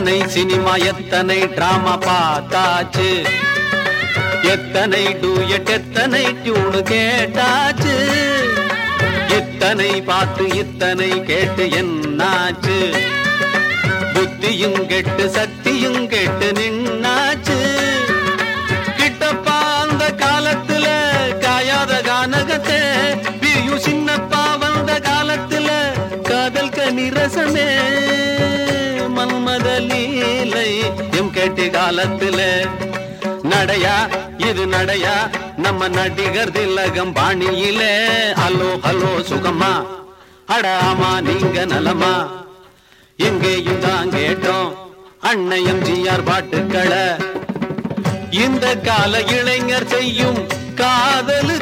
எத்தனை சினிமா எத்தனை டிராமா பார்த்தாச்சு எத்தனை டூயட் எத்தனை டியூனு கேட்டாச்சு இத்தனை பார்த்து இத்தனை கேட்டு என்னாச்சு புத்தியும் கெட்டு சக்தியும் கெட்டு நின்னாச்சு கிட்டப்பா அந்த காலத்துல காயாத கானகத்தை பிரியும் சின்னப்பா வந்த காலத்துல காதல் கனிரசமே மன்மத லீலை எம் கேட்டு காலத்துல நடையா இது நடையா நம்ம நடிகர் திலகம் பாணியிலே ஹலோ ஹலோ சுகமா அட ஆமா நீங்க நலமா எங்கேயும் தான் கேட்டோம் அண்ணன் எம்ஜிஆர் பாட்டுக்களை இந்த கால இளைஞர் செய்யும் காதலு